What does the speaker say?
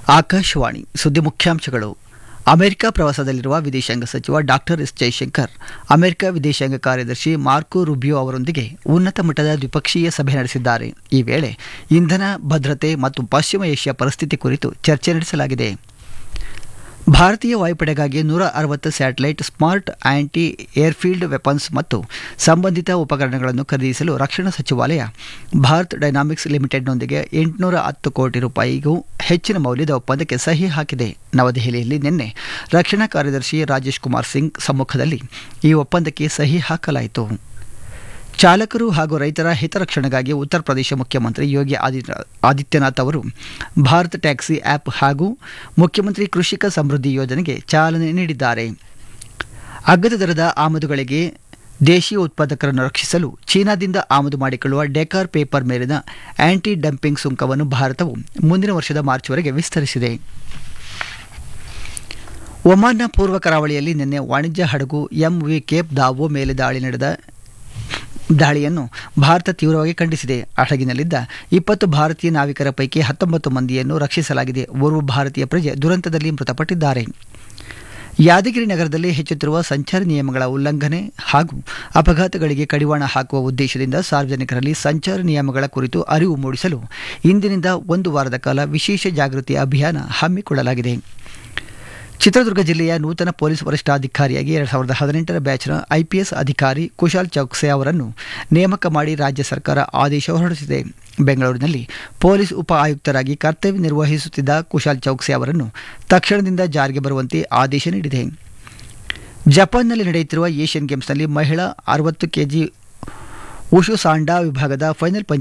ಆಕಾಶವಾಣಿ ಸುದ್ದಿ ಮುಖ್ಯಾಂಶಗಳು ಅಮೆರಿಕ ಪ್ರವಾಸದಲ್ಲಿರುವ ವಿದೇಶಾಂಗ ಸಚಿವ ಡಾಕ್ಟರ್ ಎಸ್ ಜೈಶಂಕರ್ ಅಮೆರಿಕ ವಿದೇಶಾಂಗ ಕಾರ್ಯದರ್ಶಿ ಮಾರ್ಕೋ ರುಬಿಯೋ ಅವರೊಂದಿಗೆ ಉನ್ನತ ಮಟ್ಟದ ದ್ವಿಪಕ್ಷೀಯ ಸಭೆ ನಡೆಸಿದ್ದಾರೆ ಈ ವೇಳೆ ಇಂಧನ ಭದ್ರತೆ ಮತ್ತು ಪಶ್ಚಿಮ ಏಷ್ಯಾ ಪರಿಸ್ಥಿತಿ ಕುರಿತು ಚರ್ಚೆ ನಡೆಸಲಾಗಿದೆ ಭಾರತೀಯ ವಾಯುಪಡೆಗಾಗಿ ನೂರ ಅರವತ್ತು satellite smart anti airfield weapons ಮತ್ತು ಸಂಬಂಧಿತ ಉಪಕರಣಗಳನ್ನು ಖರೀದಿಸಲು ರಕ್ಷಣಾ ಸಚಿವಾಲಯ ಭಾರತ್ ಡೈನಾಮಿಕ್ಸ್ ಲಿಮಿಟೆಡ್ನೊಂದಿಗೆ ಎಂಟುನೂರ ಹತ್ತು ಕೋಟಿ ರೂಪಾಯಿಗೂ ಹೆಚ್ಚಿನ ಮೌಲ್ಯದ ಒಪ್ಪಂದಕ್ಕೆ ಸಹಿ ಹಾಕಿದೆ ನವದೆಹಲಿಯಲ್ಲಿ ನಿನ್ನೆ ರಕ್ಷಣಾ ಕಾರ್ಯದರ್ಶಿ ರಾಜೇಶ್ ಕುಮಾರ್ ಸಿಂಗ್ ಸಮ್ಮುಖದಲ್ಲಿ ಈ ಒಪ್ಪಂದಕ್ಕೆ ಸಹಿ ಹಾಕಲಾಯಿತು ಚಾಲಕರು ಹಾಗೂ ರೈತರ ಹಿತರಕ್ಷಣೆಗಾಗಿ ಉತ್ತರ ಪ್ರದೇಶ ಮುಖ್ಯಮಂತ್ರಿ ಯೋಗಿ ಆದಿತ್ಯ ಆದಿತ್ಯನಾಥ್ ಅವರು ಭಾರತ್ ಟ್ಯಾಕ್ಸಿ ಆ್ಯಪ್ ಹಾಗೂ ಮುಖ್ಯಮಂತ್ರಿ ಕೃಷಿಕ ಸಮೃದ್ಧಿ ಯೋಜನೆಗೆ ಚಾಲನೆ ನೀಡಿದ್ದಾರೆ ಅಗ್ಗದ ದರದ ಆಮದುಗಳಿಗೆ ದೇಶೀಯ ಉತ್ಪಾದಕರನ್ನು ರಕ್ಷಿಸಲು ಚೀನಾದಿಂದ ಆಮದು ಮಾಡಿಕೊಳ್ಳುವ ಡೆಕಾರ್ ಪೇಪರ್ ಮೇಲಿನ ಆಂಟಿ ಡಂಪಿಂಗ್ ಸುಂಕವನ್ನು ಭಾರತವು ಮುಂದಿನ ವರ್ಷದ ಮಾರ್ಚ್ವರೆಗೆ ವಿಸ್ತರಿಸಿದೆ ಒಮಾನ್ನ ಪೂರ್ವ ಕರಾವಳಿಯಲ್ಲಿ ನಿನ್ನೆ ವಾಣಿಜ್ಯ ಹಡಗು ಎಂವಿ ಕೇಪ್ ದಾವೋ ಮೇಲೆ ದಾಳಿ ನಡೆದ ದಾಳಿಯನ್ನು ಭಾರತ ತೀವ್ರವಾಗಿ ಖಂಡಿಸಿದೆ ಹಡಗಿನಲ್ಲಿದ್ದ ಇಪ್ಪತ್ತು ಭಾರತೀಯ ನಾವಿಕರ ಪೈಕಿ ಹತ್ತೊಂಬತ್ತು ಮಂದಿಯನ್ನು ರಕ್ಷಿಸಲಾಗಿದೆ ಓರ್ವ ಭಾರತೀಯ ಪ್ರಜೆ ದುರಂತದಲ್ಲಿ ಮೃತಪಟ್ಟಿದ್ದಾರೆ ಯಾದಗಿರಿ ನಗರದಲ್ಲಿ ಹೆಚ್ಚುತ್ತಿರುವ ಸಂಚಾರ ನಿಯಮಗಳ ಉಲ್ಲಂಘನೆ ಹಾಗೂ ಅಪಘಾತಗಳಿಗೆ ಕಡಿವಾಣ ಹಾಕುವ ಉದ್ದೇಶದಿಂದ ಸಾರ್ವಜನಿಕರಲ್ಲಿ ಸಂಚಾರ ನಿಯಮಗಳ ಕುರಿತು ಅರಿವು ಮೂಡಿಸಲು ಇಂದಿನಿಂದ ಒಂದು ವಾರದ ಕಾಲ ವಿಶೇಷ ಜಾಗೃತಿ ಅಭಿಯಾನ ಹಮ್ಮಿಕೊಳ್ಳಲಾಗಿದೆ ಚಿತ್ರದುರ್ಗ ಜಿಲ್ಲೆಯ ನೂತನ ಪೊಲೀಸ್ ವರಿಷ್ಠಾಧಿಕಾರಿಯಾಗಿ ಎರಡು ಸಾವಿರದ ಹದಿನೆಂಟರ ಬ್ಯಾಚ್ನ ಐಪಿಎಸ್ ಅಧಿಕಾರಿ ಕುಶಾಲ್ ಚೌಕ್ಸೆ ಅವರನ್ನು ನೇಮಕ ಮಾಡಿ ರಾಜ್ಯ ಸರ್ಕಾರ ಆದೇಶ ಹೊರಡಿಸಿದೆ ಬೆಂಗಳೂರಿನಲ್ಲಿ ಪೊಲೀಸ್ ಉಪ ಆಯುಕ್ತರಾಗಿ ಕರ್ತವ್ಯ ನಿರ್ವಹಿಸುತ್ತಿದ್ದ ಕುಶಾಲ್ ಚೌಕ್ಸೆ ಅವರನ್ನು ತಕ್ಷಣದಿಂದ ಜಾರಿಗೆ ಬರುವಂತೆ ಆದೇಶ ನೀಡಿದೆ ಜಪಾನ್ನಲ್ಲಿ ನಡೆಯುತ್ತಿರುವ ಏಷ್ಯನ್ ಗೇಮ್ಸ್ನಲ್ಲಿ ಮಹಿಳಾ ಅರವತ್ತು ಕೆಜಿ ಉಷು ಸಾಂಡಾ ವಿಭಾಗದ ಫೈನಲ್